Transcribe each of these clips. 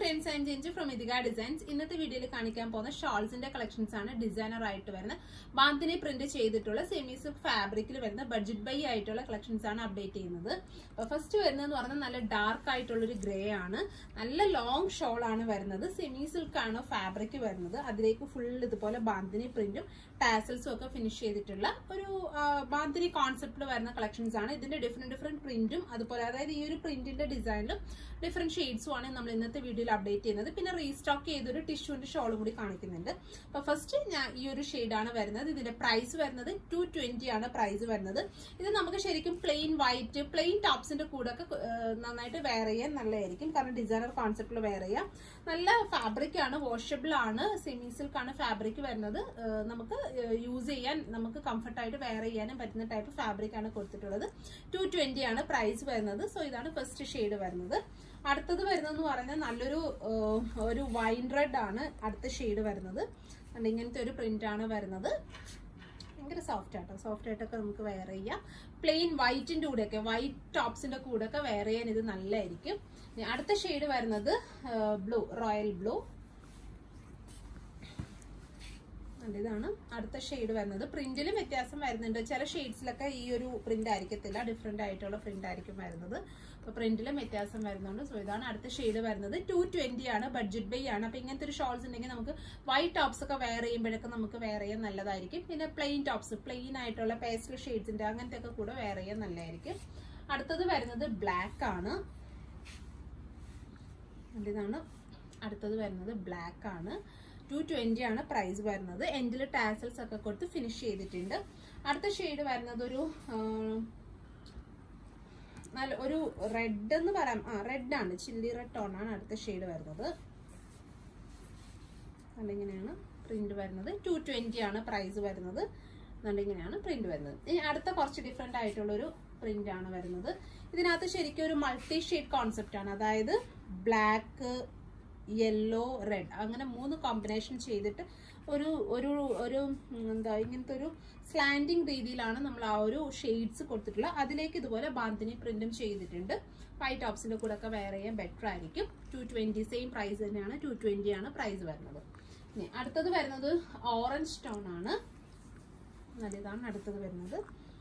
friends and Jenju from Ithika designs ഇന്നത്തെ വീഡിയോയിൽ കാണിക്കാൻ പോകുന്ന ഷോൾസിന്റെ കളക്ഷൻസ് ആണ് ഡിസൈനർ ആയിട്ട് വരുന്ന ബാന്തിനെ പ്രിന്റ് ചെയ്തിട്ടുള്ള സെമി സിൽക്ക് ഫാബ്രിക്കിൽ വരുന്ന ബഡ്ജറ്റ് ബൈ ആയിട്ടുള്ള കളക്ഷൻസ് ആണ് അപ്ഡേറ്റ് ചെയ്യുന്നത് ഫസ്റ്റ് വരുന്നതെന്ന് പറഞ്ഞാൽ നല്ല ഡാർക്ക് ആയിട്ടുള്ള ഒരു ഗ്രേ ആണ് നല്ല ലോങ് ഷോൾ ആണ് വരുന്നത് സെമി സിൽക്ക് ആണ് ഫാബ്രിക് വരുന്നത് അതിലേക്ക് ഫുൾ ഇതുപോലെ ബാന്തിനി പ്രിന്റും ടാസൽസും ഒക്കെ ഫിനിഷ് ചെയ്തിട്ടുള്ള ഒരു ബാന്തിനി കോൺസെപ്റ്റിൽ വരുന്ന കളക്ഷൻസ് ആണ് ഇതിന്റെ ഡിഫറെന്റ് ഡിഫറെന്റ് പ്രിന്റും അതുപോലെ അതായത് ഈ ഒരു പ്രിന്റിന്റെ ഡിസൈനിലും ഡിഫറെന്റ് ഷെയ്ഡ്സും ആണ് നമ്മൾ ഇന്നത്തെ വീഡിയോയിൽ അപ്ഡേറ്റ് ചെയ്യുന്നത് പിന്നെ റീസ്റ്റോക്ക് ചെയ്തൊരു ടിഷ്യൂവിന്റെ ഷോളും കൂടി കാണിക്കുന്നുണ്ട് അപ്പൊ ഫസ്റ്റ് ഞാൻ ഈ ഒരു ഷെയ്ഡാണ് വരുന്നത് ഇതിന്റെ പ്രൈസ് വരുന്നത് ടു ട്വന്റി ആണ് പ്രൈസ് വരുന്നത് ഇത് നമുക്ക് ശരിക്കും പ്ലെയിൻ വൈറ്റ് പ്ലെയിൻ ടോപ്സിന്റെ കൂടെ ഒക്കെ നന്നായിട്ട് വെയർ ചെയ്യാൻ നല്ലതായിരിക്കും കാരണം ഡിസൈനർ കോൺസെപ്റ്റിൽ വെയർ ചെയ്യാം നല്ല ഫാബ്രിക് ആണ് വാഷബിൾ ആണ് സെമി സിൽക്ക് ആണ് ഫാബ്രിക് വരുന്നത് ഏഹ് നമുക്ക് യൂസ് ചെയ്യാൻ നമുക്ക് കംഫർട്ടായിട്ട് വെയർ ചെയ്യാനും പറ്റുന്ന ടൈപ്പ് ഫാബ്രിക് ആണ് കൊടുത്തിട്ടുള്ളത് ടു ട്വന്റി ആണ് പ്രൈസ് വരുന്നത് സോ ഇതാണ് ഫസ്റ്റ് ഷെയ്ഡ് വരുന്നത് അടുത്തത് വരുന്നതെന്ന് പറയുന്നത് നല്ലൊരു ഏഹ്, ഒരു വൈൻ റെഡ് ആണ് അടുത്ത ഷെയ്ഡ് വരുന്നത് അതുകൊണ്ട് ഇങ്ങനത്തെ ഒരു പ്രിന്റ് ആണ് വരുന്നത് ഭയങ്കര സോഫ്റ്റ് ആട്ടോ സോഫ്റ്റ് ആയിട്ടൊക്കെ നമുക്ക് വെയർ ചെയ്യാം പ്ലെയിൻ വൈറ്റിന്റെ കൂടെയൊക്കെ വൈറ്റ് ടോപ്സിന്റെ കൂടെയൊക്കെ വെയർ ചെയ്യാൻ ഇത് നല്ലതായിരിക്കും ഇനി അടുത്ത ഷെയ്ഡ് വരുന്നത് ബ്ലൂ റോയൽ ബ്ലൂ ഇതാണ് അടുത്ത ഷെയ്ഡ് വരുന്നത് പ്രിന്റിലും വ്യത്യാസം വരുന്നുണ്ട് ചില ഷെയ്ഡ്സിലൊക്കെ ഈ ഒരു പ്രിന്റ് ആയിരിക്കത്തില്ല ഡിഫറെന്റ് ആയിട്ടുള്ള പ്രിന്റ് ആയിരിക്കും വരുന്നത് അപ്പൊ പ്രിന്റിലും വ്യത്യാസം വരുന്നുണ്ട് സോ ഇതാണ് അടുത്ത ഷെയ്ഡ് വരുന്നത് ടു ട്വന്റി ആണ് ബഡ്ജറ്റ് ബൈ ആണ് അപ്പൊ ഇങ്ങനത്തെ ഒരു ഷോൾസ് ഉണ്ടെങ്കിൽ നമുക്ക് വൈറ്റ് ടോപ്സ് ഒക്കെ വെയർ ചെയ്യുമ്പോഴൊക്കെ നമുക്ക് വെയർ ചെയ്യാൻ നല്ലതായിരിക്കും പിന്നെ പ്ലെയിൻ ടോപ്സ് പ്ലെയിൻ ആയിട്ടുള്ള പേസ്റ്റൽ ഷെയ്ഡ്സിന്റെ അങ്ങനത്തെ ഒക്കെ കൂടെ വെയർ ചെയ്യാൻ നല്ലതായിരിക്കും അടുത്തത് വരുന്നത് ബ്ലാക്ക് ആണ് ഇതാണ് അടുത്തത് വരുന്നത് ബ്ലാക്ക് ആണ് ടു ട്വന്റി ആണ് പ്രൈസ് വരുന്നത് എൻഡിൽ ടാസൽസ് ഒക്കെ കൊടുത്ത് ഫിനിഷ് ചെയ്തിട്ടുണ്ട് അടുത്ത ഷെയ്ഡ് വരുന്നത് ഒരു ആ, നല്ല ഒരു റെഡ് എന്ന് പറയാം ആ റെഡ് ആണ് ചില്ലി റെഡ് ടോൺ ആണ് അടുത്ത ഷെയ്ഡ് വരുന്നത് അതിങ്ങനെയാണ് പ്രിന്റ് വരുന്നത് ടു ട്വന്റി ആണ് പ്രൈസ് വരുന്നത് അതുകൊണ്ട് ഇങ്ങനെയാണ് പ്രിന്റ് വരുന്നത് ഇനി അടുത്ത കുറച്ച് ഡിഫറെന്റ് ആയിട്ടുള്ളൊരു പ്രിന്റ് ആണ് വരുന്നത് ഇതിനകത്ത് ശരിക്കും ഒരു മൾട്ടി ഷെയ്ഡ് കോൺസെപ്റ്റ് ആണ് അതായത് ബ്ലാക്ക് യെല്ലോ റെഡ് അങ്ങനെ മൂന്ന് കോമ്പിനേഷൻ ചെയ്തിട്ട് ഒരു ഒരു ഒരു ഉം, എന്താ ഇങ്ങനത്തെ ഒരു സ്ലാൻഡിങ് രീതിയിലാണ് നമ്മൾ ആ ഒരു ഷെയ്ഡ്സ് കൊടുത്തിട്ടുള്ളത് അതിലേക്ക് ഇതുപോലെ ബാന്തിനി പ്രിന്റും ചെയ്തിട്ടുണ്ട് വൈറ്റ് ടോപ്സിന്റെ കൂടെ ഒക്കെ വെയർ ചെയ്യാൻ ബെറ്റർ ആയിരിക്കും ടു ട്വന്റി സെയിം പ്രൈസ് തന്നെയാണ് ടു ട്വന്റി ആണ് പ്രൈസ് വരുന്നത് ഇനി അടുത്തത് വരുന്നത് ഓറഞ്ച് ടോൺ ആണ് നല്ല ഇതാണ് അടുത്തത് വരുന്നത്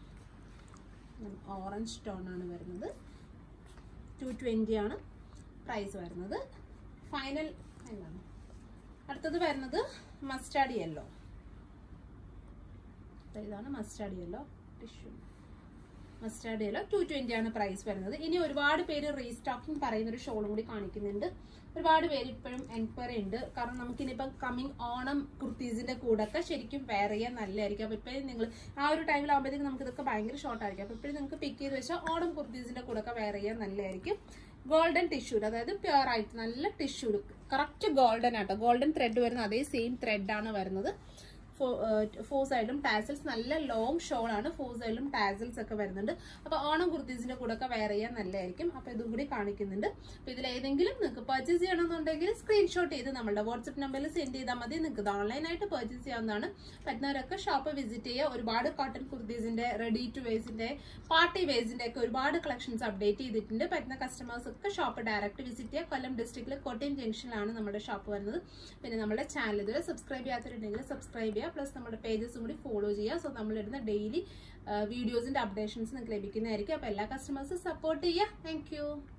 ഓറഞ്ച് ടോൺ ആണ് വരുന്നത് ടു ട്വന്റി ആണ് പ്രൈസ് വരുന്നത് ഫൈനൽ എന്താണ് അടുത്തത് വരുന്നത് മസ്റ്റാർഡ് യെല്ലോ ഇതാണ് mustard yellow tissue mustard yellow two twenty ആണ് പ്രൈസ് വരുന്നത് ഇനി ഒരുപാട് പേര് റീസ്റ്റോക്കിംഗ് പറയുന്ന ഒരു ഷോളും കൂടി കാണിക്കുന്നുണ്ട് ഒരുപാട് പേര് ഇപ്പോഴും എൻക്വയറി ഉണ്ട് കാരണം നമുക്കിനിപ്പം കമ്മിങ് ഓണം കുർത്തീസിന്റെ കൂടെ ശരിക്കും വെയർ ചെയ്യാൻ നല്ലതായിരിക്കും അപ്പൊ ഇപ്പോഴും നിങ്ങൾ ആ ഒരു ടൈമിലാകുമ്പോഴത്തേക്ക് നമുക്ക് ഇതൊക്കെ ഭയങ്കര ഷോർട്ട് ആയിരിക്കും അപ്പൊ ഇപ്പോഴും നിങ്ങൾക്ക് പിക്ക് ചെയ്ത് വെച്ചാൽ ഓണം കുർത്തീസിന്റെ കൂടെ വെയർ ചെയ്യാൻ നല്ലതായിരിക്കും ഗോൾഡൻ ടിഷ്യൂ അതായത് പ്യുവർ ആയിട്ട് നല്ല ടിഷ്യൂ കറക്റ്റ് ഗോൾഡൻ ആട്ടോ ഗോൾഡൻ ത്രെഡ് വരുന്ന അതേ സെയിം ത്രെഡ് ആണ് വരുന്നത് ഫോർ സൈഡും ടാസൽസ് നല്ല ലോങ് ഷോൾ ആണ് ഫോർ സൈഡിലും ടാസൽസ് ഒക്കെ വരുന്നുണ്ട് അപ്പൊ ഓണം കുർത്തീസിന്റെ കൂടെ ഒക്കെ വെയർ ചെയ്യാൻ നല്ലതായിരിക്കും അപ്പൊ ഇതും കൂടി കാണിക്കുന്നുണ്ട് അപ്പൊ ഇതിൽ ഏതെങ്കിലും നിങ്ങൾക്ക് പർച്ചേസ് ചെയ്യണമെന്നുണ്ടെങ്കിൽ സ്ക്രീൻഷോട്ട് ചെയ്ത് നമ്മുടെ വാട്സ്ആപ്പ് നമ്പറിൽ സെൻഡ് ചെയ്താൽ മതി നിങ്ങൾക്ക് ഇത് ഓൺലൈനായിട്ട് പർച്ചേസ് ചെയ്യാവുന്നതാണ് പറ്റുന്നവരൊക്കെ ഷോപ്പ് വിസിറ്റ് ചെയ്യുക ഒരുപാട് കോട്ടൺ കുർത്തീസിന്റെ റെഡി ടു വേസിന്റെ പാർട്ടി വേസിന്റെ ഒക്കെ ഒരുപാട് കളക്ഷൻസ് അപ്ഡേറ്റ് ചെയ്തിട്ടുണ്ട് പറ്റുന്ന കസ്റ്റമേഴ്സ് ഒക്കെ ഷോപ്പ് ഡയറക്റ്റ് വിസിറ്റ് ചെയ്യുക കൊല്ലം ഡിസ്ട്രിക്റ്റിലെ കോട്ടയം ജംഗ്ഷനിലാണ് നമ്മുടെ ഷോപ്പ് വരുന്നത് പിന്നെ നമ്മുടെ ചാനൽ ഇതുവരെ സബ്സ്ക്രൈബ് ചെയ്യാത്തവരുണ്ടെങ്കിൽ സബ്സ്ക്രൈബ് ചെയ്യുക പ്ലസ് നമ്മുടെ പേജസും കൂടി ഫോളോ ചെയ്യുക സോ നമ്മളിടുന്ന ഡെയിലി വീഡിയോസിന്റെ അപ്ഡേഷൻസ് നിങ്ങൾക്ക് ലഭിക്കുന്നതായിരിക്കും അപ്പോൾ എല്ലാ കസ്റ്റമേഴ്സും സപ്പോർട്ട് ചെയ്യുക താങ്ക്